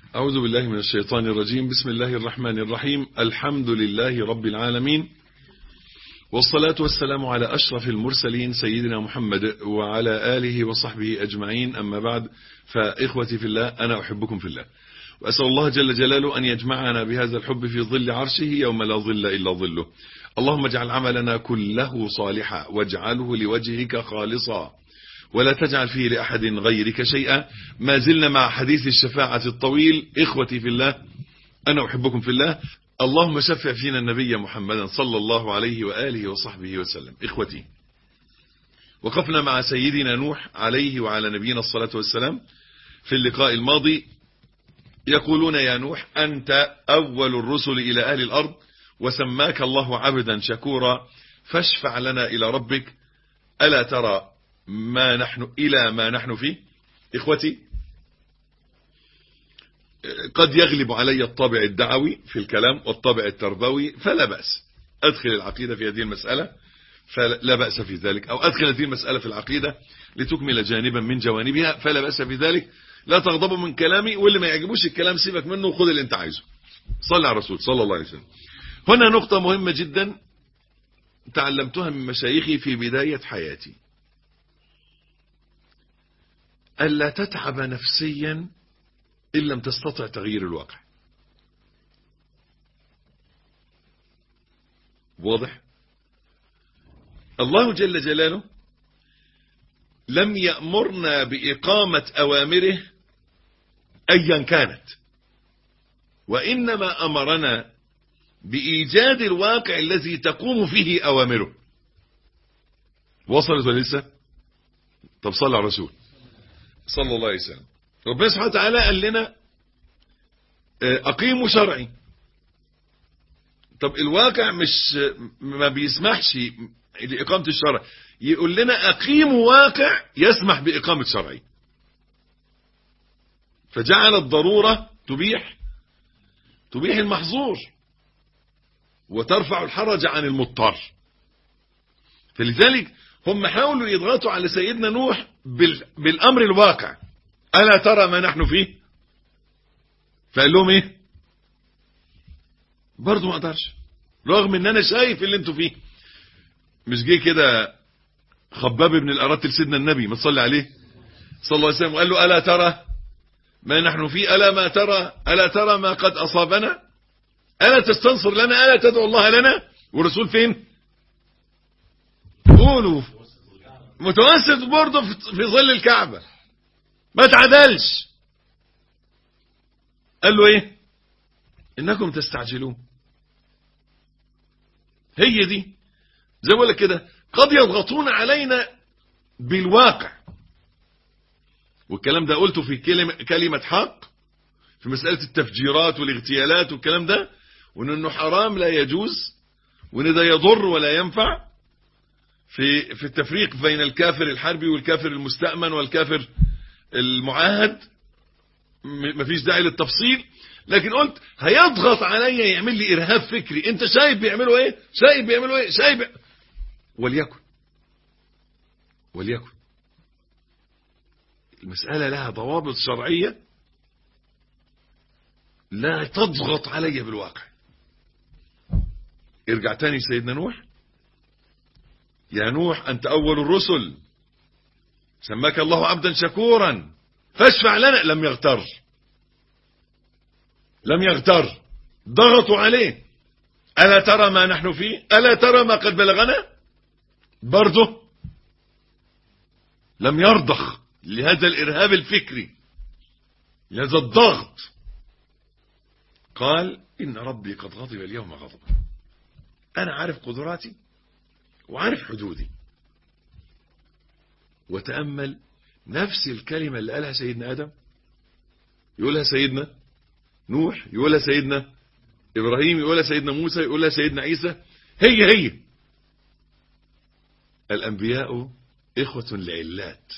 أعوذ بالله من الشيطان الرجيم بسم الله الرحمن الرحيم الحمد لله رب العالمين والصلاة والسلام على أشرف المرسلين سيدنا محمد وعلى آله وصحبه أجمعين أما بعد فإخوتي في الله أنا أحبكم في الله وأسأل الله جل جلاله أن يجمعنا بهذا الحب في ظل عرشه يوم لا ظل إلا ظله اللهم اجعل عملنا كله صالحا واجعله لوجهك خالصا ولا تجعل فيه لأحد غيرك شيئا ما زلنا مع حديث الشفاعة الطويل إخوتي في الله أنا أحبكم في الله اللهم شفع فينا النبي محمدا صلى الله عليه وآله وصحبه وسلم إخوتي وقفنا مع سيدنا نوح عليه وعلى نبينا الصلاة والسلام في اللقاء الماضي يقولون يا نوح أنت أول الرسل إلى أهل الأرض وسماك الله عبدا شكورا فاشفع لنا إلى ربك ألا ترى ما نحن إلى ما نحن فيه إخوتي قد يغلب علي الطابع الدعوي في الكلام والطابع التربوي فلا بأس أدخل العقيدة في هذه المسألة فلا بأس في ذلك أو أدخل هذه المسألة في العقيدة لتكمل جانبا من جوانبها فلا بأس في ذلك لا تغضبوا من كلامي واللي ما يعجبوش الكلام سيبك منه وخذ اللي انت عايزه صلى على الرسول صلى الله عليه وسلم هنا نقطة مهمة جدا تعلمتها من مشايخي في بداية حياتي ألا تتعب نفسيا إن لم تستطع تغيير الواقع واضح الله جل جلاله لم يأمرنا بإقامة أوامره أيا كانت وإنما أمرنا بإيجاد الواقع الذي تقوم فيه أوامره وصلت ولا لسه طب صلى على الرسول صلى الله عليه وسلم ربنا سبحانه وتعالى قال لنا أقيموا شرعي طب الواقع مش ما بيسمحش لإقامة الشرع يقول لنا أقيموا واقع يسمح بإقامة شرعي فجعل الضرورة تبيح تبيح المحظور وترفع الحرج عن المضطر فلذلك هم حاولوا يضغطوا على سيدنا نوح بالأمر الواقع ألا ترى ما نحن فيه فقال لهم ايه برضو ما اقدرش رغم ان انا شايف اللي انتوا فيه مش جه كده خباب بن الارات لسيدنا النبي ما تصلي عليه صلى الله عليه وسلم وقال له الا ترى ما نحن فيه الا ما ترى الا ترى ما قد اصابنا الا تستنصر لنا الا تدعو الله لنا والرسول فين قولوا متوسط برضه في ظل الكعبه ما تعدلش قال له ايه انكم تستعجلون هي دي زي ما لك كده قد يضغطون علينا بالواقع والكلام ده قلته في كلمة, كلمة حق في مسألة التفجيرات والاغتيالات والكلام ده وان انه حرام لا يجوز وان ده يضر ولا ينفع في في التفريق بين الكافر الحربي والكافر المستأمن والكافر المعاهد مفيش داعي للتفصيل لكن قلت هيضغط عليا يعمل لي ارهاب فكري انت شايف بيعملوا ايه شايف بيعملوا ايه شايف وليكن وليكن المسألة لها ضوابط شرعية لا تضغط علي بالواقع ارجع تاني سيدنا نوح يا نوح أنت أول الرسل سماك الله عبدا شكورا فاشفع لنا لم يغتر لم يغتر ضغطوا عليه ألا ترى ما نحن فيه ألا ترى ما قد بلغنا برضه لم يرضخ لهذا الإرهاب الفكري لهذا الضغط قال إن ربي قد غضب اليوم غضبا أنا عارف قدراتي وعارف حدودي وتأمل نفس الكلمة اللي قالها سيدنا آدم يقولها سيدنا نوح يقولها سيدنا إبراهيم يقولها سيدنا موسى يقولها سيدنا عيسى هي هي الأنبياء إخوة لعلات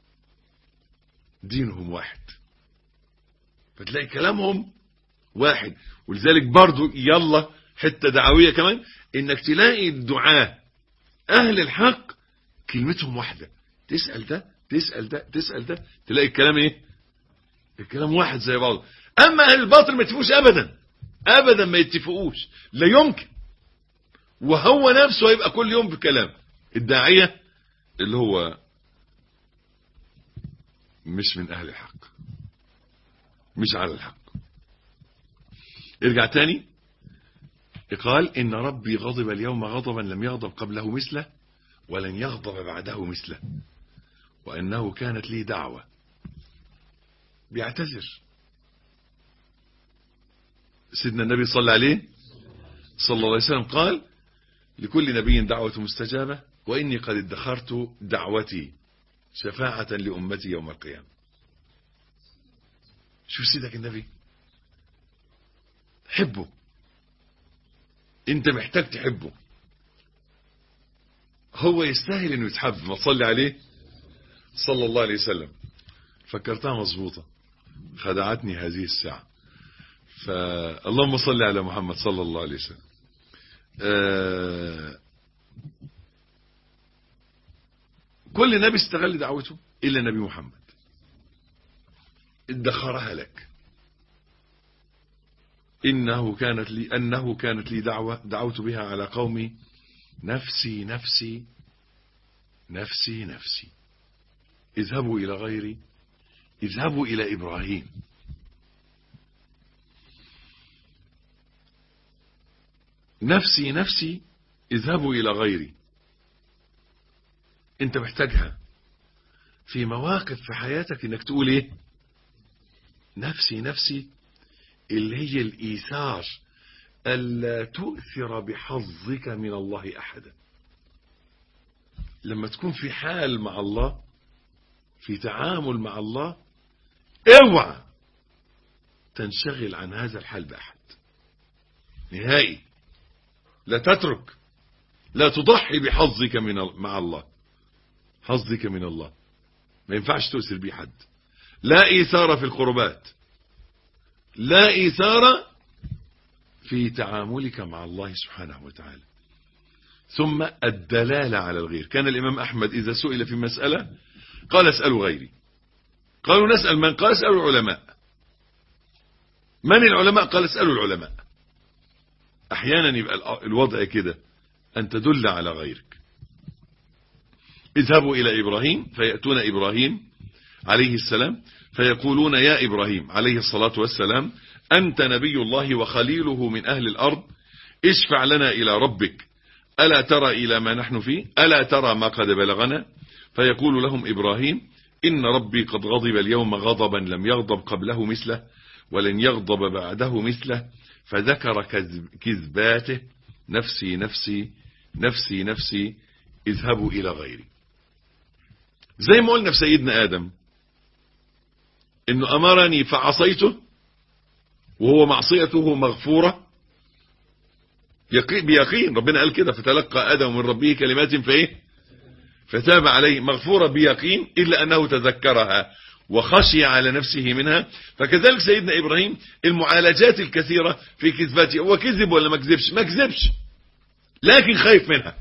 دينهم واحد فتلاقي كلامهم واحد ولذلك برضو يلا حتة دعوية كمان انك تلاقي الدعاة اهل الحق كلمتهم واحدة تسأل ده تسأل ده تسأل ده تلاقي الكلام ايه الكلام واحد زي بعض اما اهل الباطل ما يتفقوش ابدا ابدا ما يتفقوش لا يمكن وهو نفسه هيبقى كل يوم في كلام الداعية اللي هو مش من اهل الحق مش على الحق ارجع تاني قال إن ربي غضب اليوم غضبا لم يغضب قبله مثله ولن يغضب بعده مثله وأنه كانت لي دعوة بيعتذر سيدنا النبي صلى عليه صلى الله عليه وسلم قال لكل نبي دعوة مستجابة وإني قد ادخرت دعوتي شفاعة لأمتي يوم القيامة شوف سيدك النبي حبه انت محتاج تحبه هو يستاهل انه يتحب ما تصلي عليه صلى الله عليه وسلم فكرتها مظبوطة خدعتني هذه الساعة فاللهم صل على محمد صلى الله عليه وسلم آه كل نبي استغل دعوته إلا نبي محمد ادخرها لك إنه كانت لي أنه كانت لي دعوة دعوت بها على قومي نفسي نفسي نفسي نفسي اذهبوا إلى غيري اذهبوا إلى إبراهيم نفسي نفسي اذهبوا إلى غيري انت محتاجها في مواقف في حياتك انك تقول ايه نفسي نفسي اللي هي الإيثار ألا تؤثر بحظك من الله أحدا لما تكون في حال مع الله في تعامل مع الله اوعى تنشغل عن هذا الحال بأحد نهائي لا تترك لا تضحي بحظك من مع الله حظك من الله ما ينفعش تؤثر بيه حد لا إيثار في القربات لا إيثار في تعاملك مع الله سبحانه وتعالى ثم الدلالة على الغير كان الإمام أحمد إذا سئل في مسألة قال اسألوا غيري قالوا نسأل من قال اسألوا العلماء من العلماء قال اسألوا العلماء أحيانا يبقى الوضع كده أن تدل على غيرك اذهبوا إلى إبراهيم فيأتون إبراهيم عليه السلام فيقولون يا إبراهيم عليه الصلاة والسلام أنت نبي الله وخليله من أهل الأرض اشفع لنا إلى ربك ألا ترى إلى ما نحن فيه ألا ترى ما قد بلغنا فيقول لهم إبراهيم إن ربي قد غضب اليوم غضبا لم يغضب قبله مثله ولن يغضب بعده مثله فذكر كذباته نفسي نفسي نفسي نفسي اذهبوا إلى غيري زي ما قلنا في سيدنا آدم انه امرني فعصيته وهو معصيته مغفورة بيقين ربنا قال كده فتلقى ادم من ربه كلمات فايه فتاب عليه مغفورة بيقين الا انه تذكرها وخشي على نفسه منها فكذلك سيدنا ابراهيم المعالجات الكثيرة في كذباته هو كذب ولا ما كذبش ما كذبش لكن خايف منها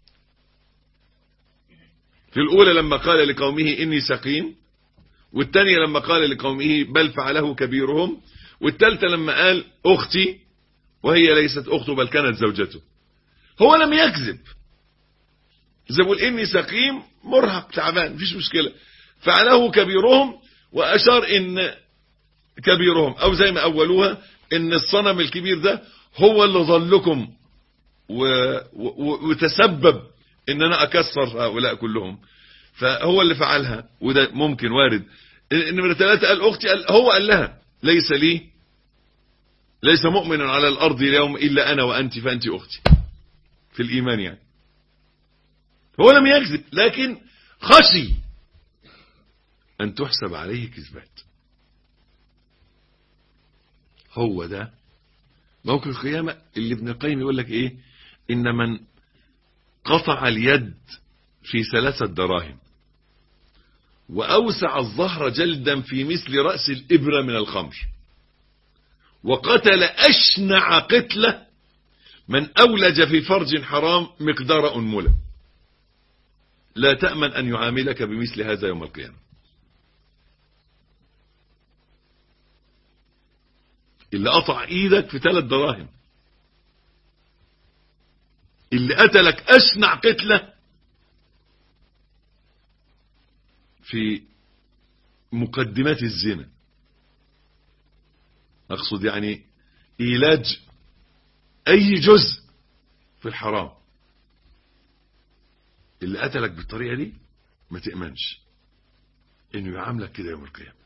في الاولى لما قال لقومه اني سقيم والثانية لما قال لقومه بل فعله كبيرهم والثالثة لما قال أختي وهي ليست أخته بل كانت زوجته هو لم يكذب زي بقول إني سقيم مرهق تعبان مفيش مشكلة فعله كبيرهم وأشار إن كبيرهم أو زي ما أولوها إن الصنم الكبير ده هو اللي ظلكم و... و... وتسبب إن أنا أكسر هؤلاء كلهم فهو اللي فعلها وده ممكن وارد النمرة ثلاثة قال أختي قال هو قال لها ليس لي ليس مؤمن على الأرض اليوم إلا أنا وأنت فأنت أختي في الإيمان يعني هو لم يكذب لكن خشي أن تحسب عليه كذبات هو ده موقف القيامة اللي ابن القيم يقول لك إيه إن من قطع اليد في ثلاثة دراهم وأوسع الظهر جلدا في مثل رأس الإبرة من الخمر وقتل أشنع قتلة من أولج في فرج حرام مقدار أنملة لا تأمن أن يعاملك بمثل هذا يوم القيامة اللي قطع ايدك في ثلاث دراهم اللي قتلك اشنع قتله في مقدمات الزنا اقصد يعني ايلاج اي جزء في الحرام اللي قتلك بالطريقه دي ما تامنش انه يعاملك كده يوم القيامه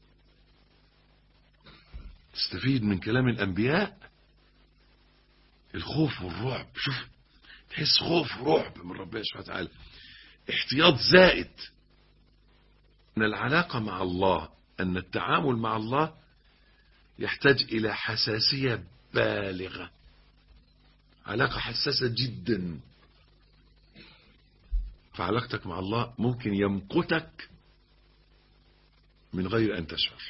تستفيد من كلام الانبياء الخوف والرعب شوف تحس خوف ورعب من ربنا سبحانه وتعالى احتياط زائد ان العلاقه مع الله ان التعامل مع الله يحتاج الى حساسيه بالغه علاقه حساسه جدا فعلاقتك مع الله ممكن يمقتك من غير ان تشعر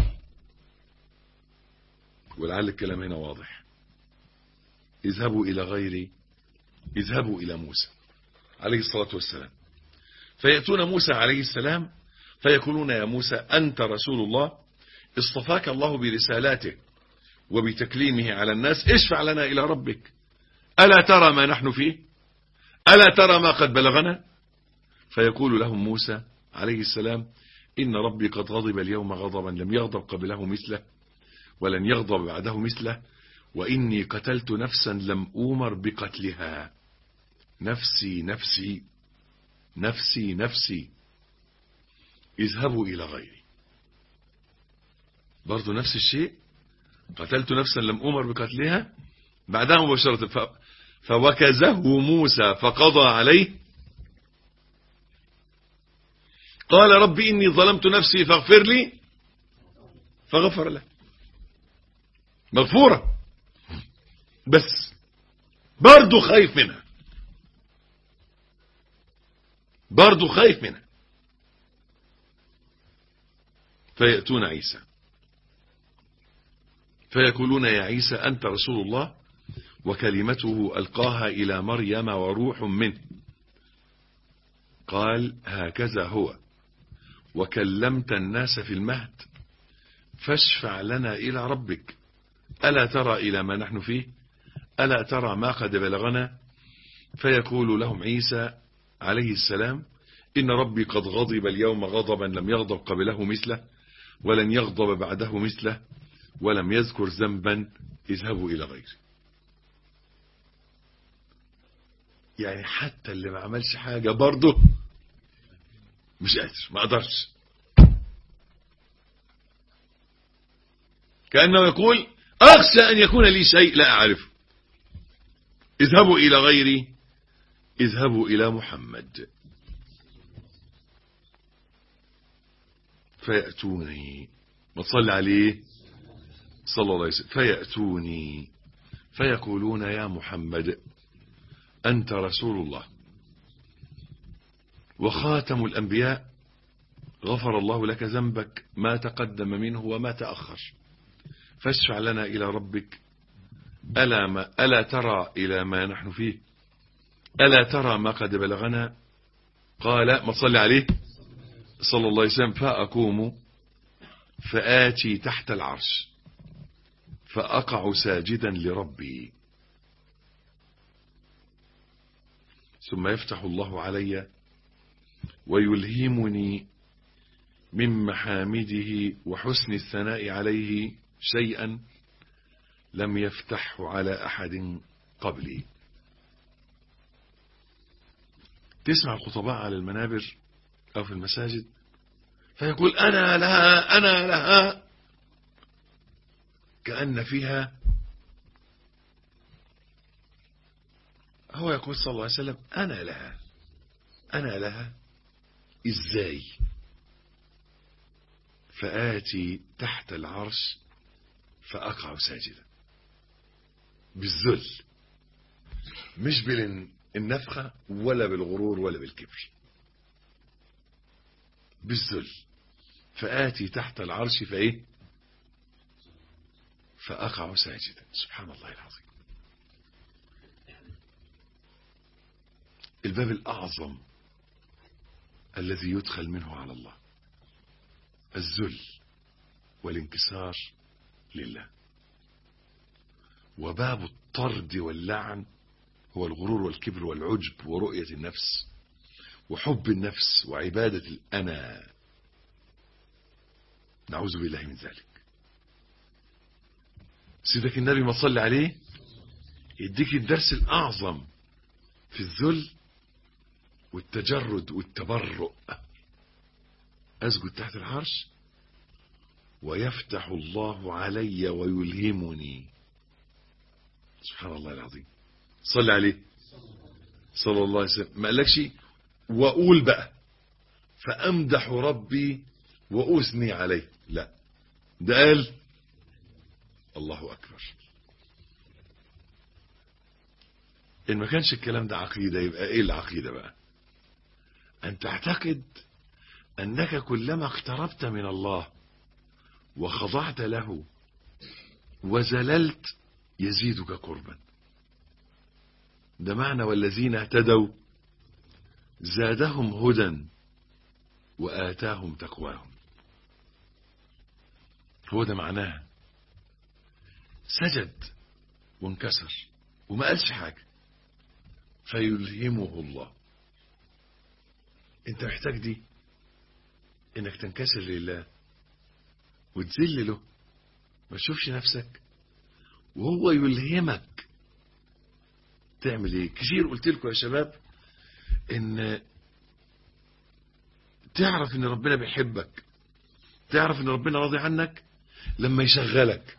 ولعل الكلام هنا واضح اذهبوا الى غيري اذهبوا الى موسى عليه الصلاه والسلام فياتون موسى عليه السلام فيقولون يا موسى أنت رسول الله اصطفاك الله برسالاته وبتكليمه على الناس اشفع لنا إلى ربك ألا ترى ما نحن فيه ألا ترى ما قد بلغنا فيقول لهم موسى عليه السلام إن ربي قد غضب اليوم غضبا لم يغضب قبله مثله ولن يغضب بعده مثله وإني قتلت نفسا لم أومر بقتلها نفسي نفسي نفسي نفسي اذهبوا إلى غيري برضو نفس الشيء قتلت نفسا لم أمر بقتلها بعدها مباشرة ف... فوكزه موسى فقضى عليه قال رب إني ظلمت نفسي فاغفر لي فغفر له مغفورة بس برضو خايف منها برضو خايف منها فيأتون عيسى فيقولون يا عيسى أنت رسول الله وكلمته ألقاها إلى مريم وروح منه قال هكذا هو وكلمت الناس في المهد فاشفع لنا إلى ربك ألا ترى إلى ما نحن فيه ألا ترى ما قد بلغنا فيقول لهم عيسى عليه السلام إن ربي قد غضب اليوم غضبا لم يغضب قبله مثله ولن يغضب بعده مثله ولم يذكر ذنبا اذهبوا إلى غيره يعني حتى اللي ما عملش حاجة برضه مش قادر ما اقدرش كأنه يقول أخشى أن يكون لي شيء لا أعرفه اذهبوا إلى غيري اذهبوا إلى محمد فيأتوني ما تصلي عليه صلى الله عليه وسلم فيأتوني فيقولون يا محمد أنت رسول الله وخاتم الأنبياء غفر الله لك ذنبك ما تقدم منه وما تأخر فاشفع لنا إلى ربك ألا, ما ألا ترى إلى ما نحن فيه ألا ترى ما قد بلغنا قال ما تصلي عليه صلى الله عليه وسلم فأقوم فآتي تحت العرش فأقع ساجدا لربي ثم يفتح الله علي ويلهمني من محامده وحسن الثناء عليه شيئا لم يفتحه على أحد قبلي تسمع الخطباء على المنابر أو في المساجد فيقول أنا لها أنا لها كأن فيها هو يقول صلى الله عليه وسلم أنا لها أنا لها إزاي فآتي تحت العرش فأقع ساجدا بالذل مش بالنفخة ولا بالغرور ولا بالكبر بالذل فآتي تحت العرش فإيه فأقع ساجدا سبحان الله العظيم الباب الأعظم الذي يدخل منه على الله الذل والانكسار لله وباب الطرد واللعن هو الغرور والكبر والعجب ورؤية النفس وحب النفس وعبادة الأنا نعوذ بالله من ذلك سيدك النبي ما صلي عليه يديك الدرس الأعظم في الذل والتجرد والتبرؤ أسجد تحت العرش ويفتح الله علي ويلهمني سبحان الله العظيم صلى عليه صلى الله عليه وسلم ما قالكش وأقول بقى فأمدح ربي وأثني عليه لا ده قال الله أكبر إن ما كانش الكلام ده عقيدة يبقى إيه العقيدة بقى أن تعتقد أنك كلما اقتربت من الله وخضعت له وزللت يزيدك قربا ده معنى والذين اهتدوا زادهم هدى وآتاهم تقواهم هو ده معناها سجد وانكسر وما قالش حاجة فيلهمه الله انت محتاج دي انك تنكسر لله وتذل له ما تشوفش نفسك وهو يلهمك تعمل ايه كتير قلت لكم يا شباب ان تعرف ان ربنا بيحبك تعرف ان ربنا راضي عنك لما يشغلك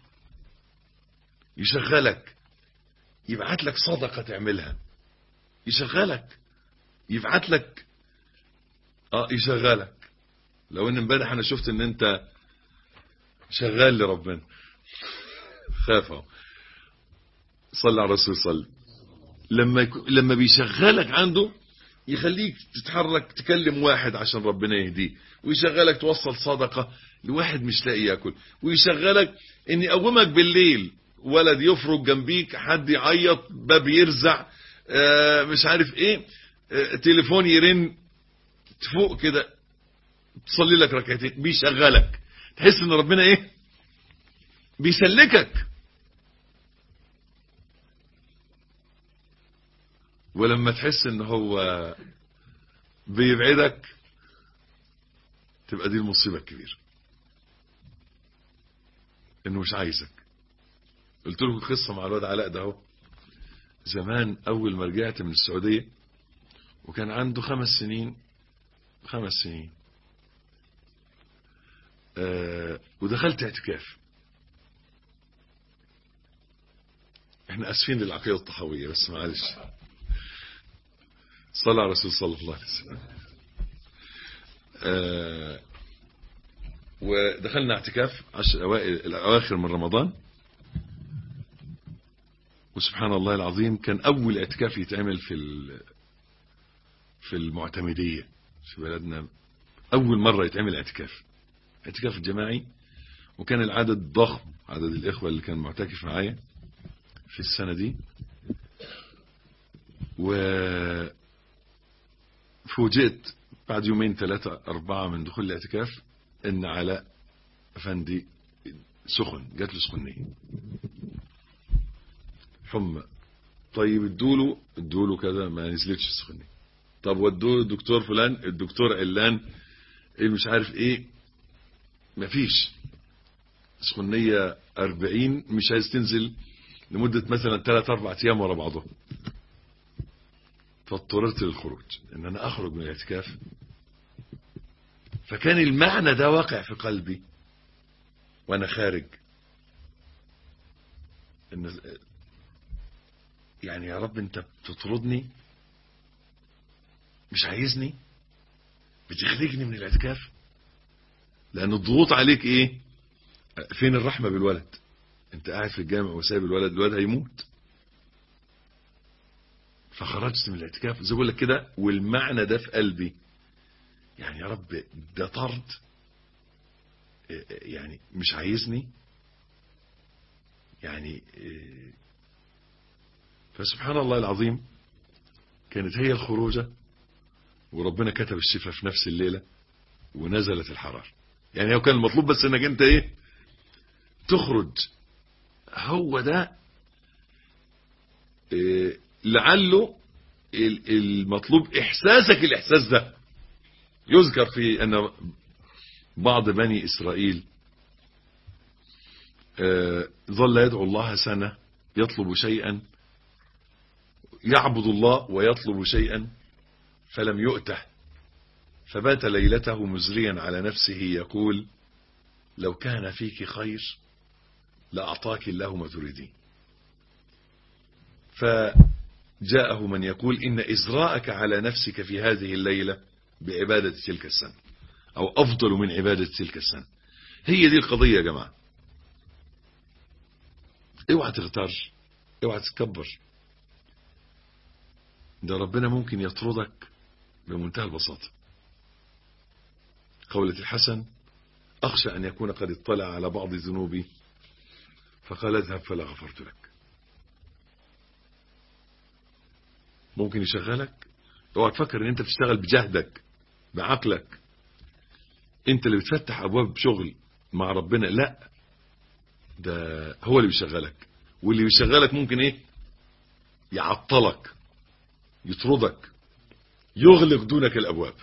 يشغلك يبعت لك صدقة تعملها يشغلك يبعت لك اه يشغلك لو ان امبارح انا شفت ان انت شغال لربنا خاف اهو صلى على الرسول صلى لما يكو... لما بيشغلك عنده يخليك تتحرك تكلم واحد عشان ربنا يهديه ويشغلك توصل صدقة لواحد مش لاقي ياكل ويشغلك ان يقومك بالليل ولد يفرج جنبيك حد يعيط باب يرزع آه مش عارف ايه آه تليفون يرن تفوق كده تصلي لك ركعتين بيشغلك تحس ان ربنا ايه بيسلكك ولما تحس ان هو بيبعدك تبقى دي المصيبة الكبيرة انه مش عايزك قلت لكم قصة مع الواد علاء ده اهو زمان اول ما رجعت من السعودية وكان عنده خمس سنين خمس سنين آه ودخلت اعتكاف احنا اسفين للعقيدة الطحاوية بس معلش صلى على رسول صلى الله عليه وسلم آه ودخلنا اعتكاف عشر أوائل الأواخر من رمضان وسبحان الله العظيم كان أول اعتكاف يتعمل في في المعتمدية في بلدنا أول مرة يتعمل اعتكاف اعتكاف الجماعي وكان العدد ضخم عدد الإخوة اللي كان معتكف معايا في السنة دي و فوجئت بعد يومين ثلاثة أربعة من دخول الاعتكاف إن علاء أفندي سخن جات له سخنية حمى طيب ادوله ادوله كذا ما نزلتش السخنية طب ودوه الدكتور فلان الدكتور علان ايه مش عارف ايه مفيش سخنية أربعين مش عايز تنزل لمدة مثلا ثلاث أربع أيام ورا بعضهم فاضطررت للخروج ان انا اخرج من الاعتكاف فكان المعنى ده واقع في قلبي وانا خارج ان يعني يا رب انت بتطردني مش عايزني بتخرجني من الاعتكاف لان الضغوط عليك ايه فين الرحمة بالولد انت قاعد في الجامع وسايب الولد الولد هيموت فخرجت من الاعتكاف زي بقول لك كده والمعنى ده في قلبي يعني يا رب ده طرد يعني مش عايزني يعني فسبحان الله العظيم كانت هي الخروجة وربنا كتب الشفاء في نفس الليلة ونزلت الحرارة يعني هو كان المطلوب بس انك انت ايه تخرج هو ده إيه، لعله ال- المطلوب إحساسك الإحساس ده يذكر في أن بعض بني إسرائيل آه، ظل يدعو الله سنة يطلب شيئا يعبد الله ويطلب شيئا فلم يؤته فبات ليلته مزريا على نفسه يقول لو كان فيك خير لأعطاك الله ما تريدين فجاءه من يقول إن إزراءك على نفسك في هذه الليلة بعبادة تلك السنة أو أفضل من عبادة تلك السنة هي دي القضية يا جماعة اوعى تغتر اوعى تتكبر ده ربنا ممكن يطردك بمنتهى البساطة قولة الحسن أخشى أن يكون قد اطلع على بعض ذنوبي فقال اذهب فلا غفرت لك ممكن يشغلك اوعى تفكر ان انت بتشتغل بجهدك بعقلك انت اللي بتفتح ابواب شغل مع ربنا لا ده هو اللي بيشغلك واللي بيشغلك ممكن ايه يعطلك يطردك يغلق دونك الابواب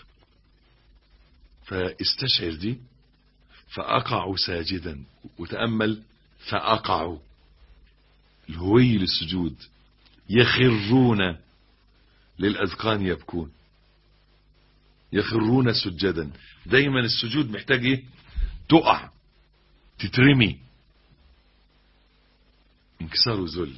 فاستشعر دي فاقع ساجدا وتامل فاقع الهوي للسجود يخرون للاذقان يبكون يخرون سجدا دايما السجود محتاج ايه تقع تترمي انكسار ذل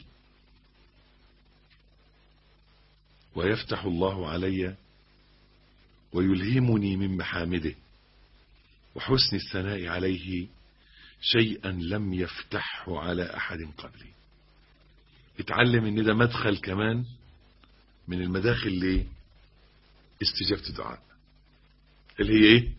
ويفتح الله علي ويلهمني من محامده وحسن الثناء عليه شيئا لم يفتحه على احد قبلي اتعلم ان ده مدخل كمان من المداخل ليه استجابة الدعاء اللي هي ايه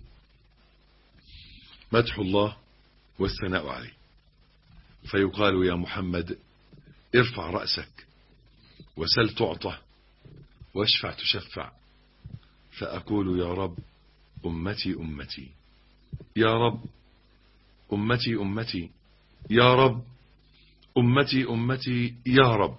مدح الله والثناء عليه فيقال يا محمد ارفع رأسك وسل تعطى واشفع تشفع فأقول يا رب أمتي أمتي يا رب أمتي أمتي يا رب أمتي أمتي يا رب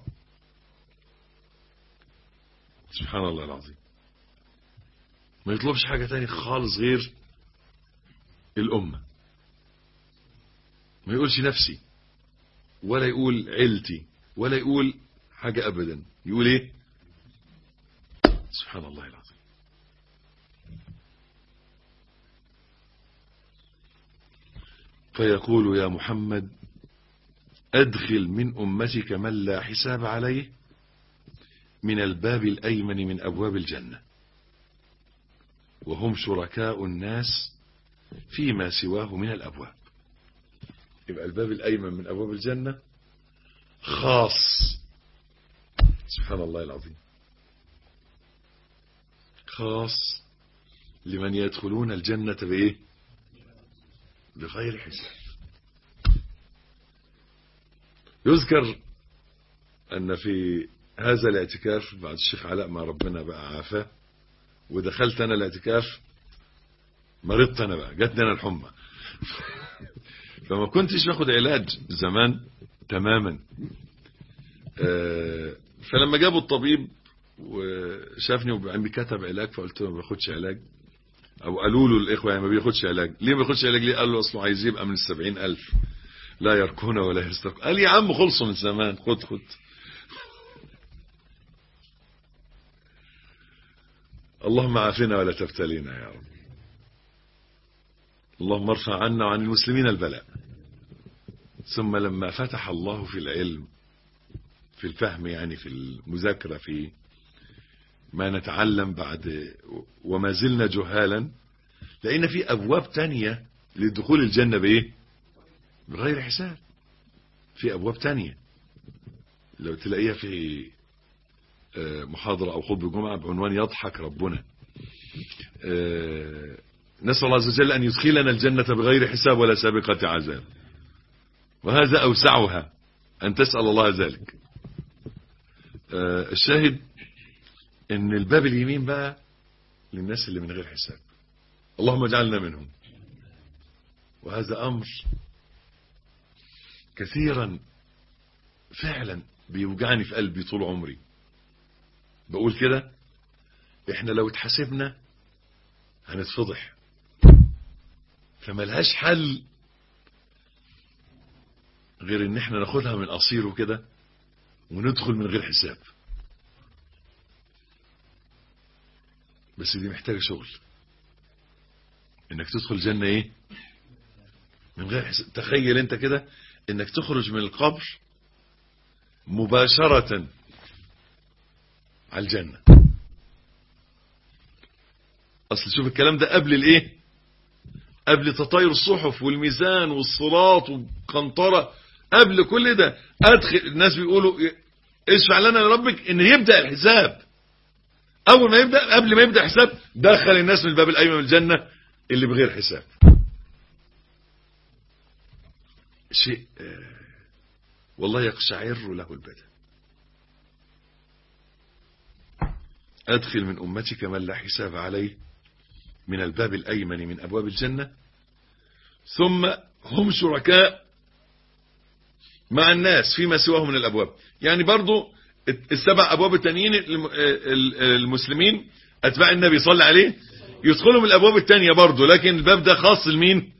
سبحان الله العظيم ما يطلبش حاجة تاني خالص غير الأمة ما يقولش نفسي ولا يقول عيلتي ولا يقول حاجة أبدا يقول إيه سبحان الله العظيم فيقول يا محمد أدخل من أمتك من لا حساب عليه من الباب الأيمن من أبواب الجنة وهم شركاء الناس فيما سواه من الأبواب يبقى الباب الأيمن من أبواب الجنة خاص سبحان الله العظيم خاص لمن يدخلون الجنة بإيه بغير حساب يذكر أن في هذا الاعتكاف بعد الشيخ علاء ما ربنا بقى عافاه ودخلت أنا الاعتكاف مرضت أنا بقى جاتني أنا الحمى فما كنتش باخد علاج زمان تماما آه، فلما جابوا الطبيب وشافني وعم كتب علاج فقلت له ما باخدش علاج او قالوا له الاخوه يعني ما بياخدش علاج ليه ما بياخدش علاج ليه قال له اصله عايز يبقى من السبعين الف لا يركون ولا يرستقون قال يا عم خلصوا من زمان خد خد اللهم عافنا ولا تبتلينا يا رب اللهم ارفع عنا وعن المسلمين البلاء ثم لما فتح الله في العلم في الفهم يعني في المذاكرة في ما نتعلم بعد وما زلنا جهالا لأن في أبواب تانية لدخول الجنة بإيه بغير حساب في أبواب تانية لو تلاقيها في آه، محاضرة أو خطبة جمعة بعنوان يضحك ربنا آه، نسأل الله عز وجل أن يدخلنا الجنة بغير حساب ولا سابقة عذاب وهذا أوسعها أن تسأل الله ذلك آه، الشاهد ان الباب اليمين بقى للناس اللي من غير حساب اللهم اجعلنا منهم وهذا امر كثيرا فعلا بيوجعني في قلبي طول عمري بقول كده احنا لو اتحاسبنا هنتفضح فملهاش حل غير ان احنا ناخدها من قصيره كده وندخل من غير حساب بس دي محتاجة شغل انك تدخل جنة ايه من غير حساب تخيل انت كده انك تخرج من القبر مباشرة على الجنة اصل شوف الكلام ده قبل الايه قبل تطاير الصحف والميزان والصراط والقنطرة قبل كل ده ادخل الناس بيقولوا اشفع لنا لربك ان يبدأ الحساب اول ما يبدأ قبل ما يبدأ حساب دخل الناس من الباب الايمن من الجنة اللي بغير حساب شيء والله يقشعر له البدن أدخل من أمتك من لا حساب عليه من الباب الأيمن من أبواب الجنة ثم هم شركاء مع الناس فيما سواه من الأبواب يعني برضو السبع أبواب التانيين المسلمين أتباع النبي صلى عليه يدخلوا من الأبواب التانية برضو لكن الباب ده خاص لمين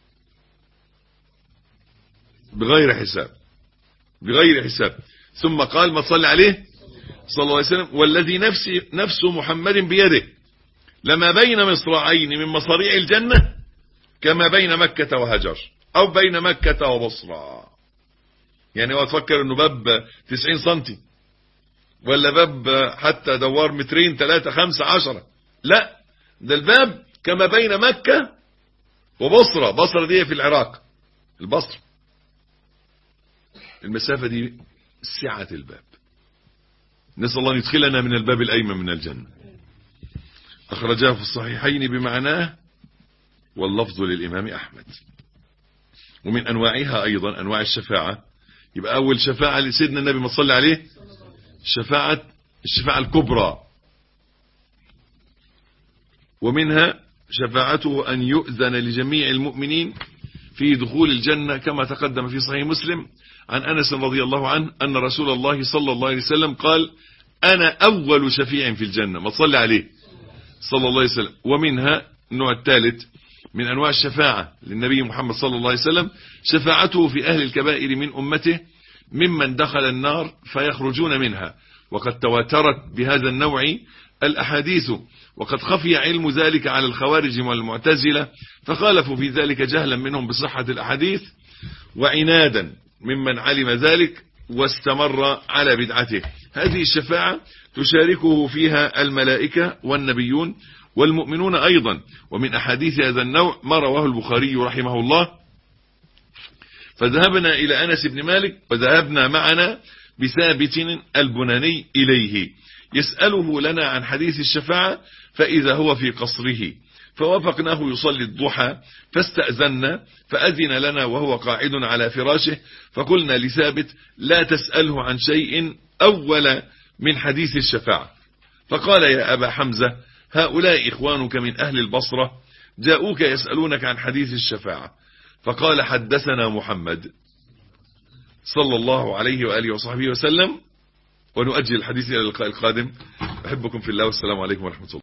بغير حساب بغير حساب ثم قال ما صلى عليه صلى الله عليه وسلم والذي نفسي نفس محمد بيده لما بين مصراعين من مصاريع الجنة كما بين مكة وهجر أو بين مكة وبصرى يعني هو تفكر انه باب 90 سنتي ولا باب حتى دوار مترين ثلاثة خمسة عشرة لا ده الباب كما بين مكة وبصرى بصرى دي في العراق البصرة المسافة دي سعة الباب نسأل الله أن يدخلنا من الباب الأيمن من الجنة أخرجاه في الصحيحين بمعناه واللفظ للإمام أحمد ومن أنواعها أيضا أنواع الشفاعة يبقى أول شفاعة لسيدنا النبي ما صلى عليه شفاعة الشفاعة الكبرى ومنها شفاعته أن يؤذن لجميع المؤمنين في دخول الجنة كما تقدم في صحيح مسلم عن أنس رضي الله عنه أن رسول الله صلى الله عليه وسلم قال أنا أول شفيع في الجنة ما تصلي عليه صلى الله عليه وسلم ومنها النوع الثالث من أنواع الشفاعة للنبي محمد صلى الله عليه وسلم شفاعته في أهل الكبائر من أمته ممن دخل النار فيخرجون منها وقد تواترت بهذا النوع الأحاديث وقد خفي علم ذلك على الخوارج والمعتزلة فخالفوا في ذلك جهلا منهم بصحة الأحاديث وعنادا ممن علم ذلك واستمر على بدعته هذه الشفاعة تشاركه فيها الملائكة والنبيون والمؤمنون أيضا ومن أحاديث هذا النوع ما رواه البخاري رحمه الله فذهبنا إلى أنس بن مالك وذهبنا معنا بثابت البناني إليه يسأله لنا عن حديث الشفاعة فإذا هو في قصره فوافقناه يصلي الضحى فاستأذنا فأذن لنا وهو قاعد على فراشه فقلنا لثابت لا تسأله عن شيء أول من حديث الشفاعة فقال يا أبا حمزة هؤلاء إخوانك من أهل البصرة جاءوك يسألونك عن حديث الشفاعة فقال حدثنا محمد صلى الله عليه وآله وصحبه وسلم ونؤجل الحديث إلى اللقاء القادم أحبكم في الله والسلام عليكم ورحمة الله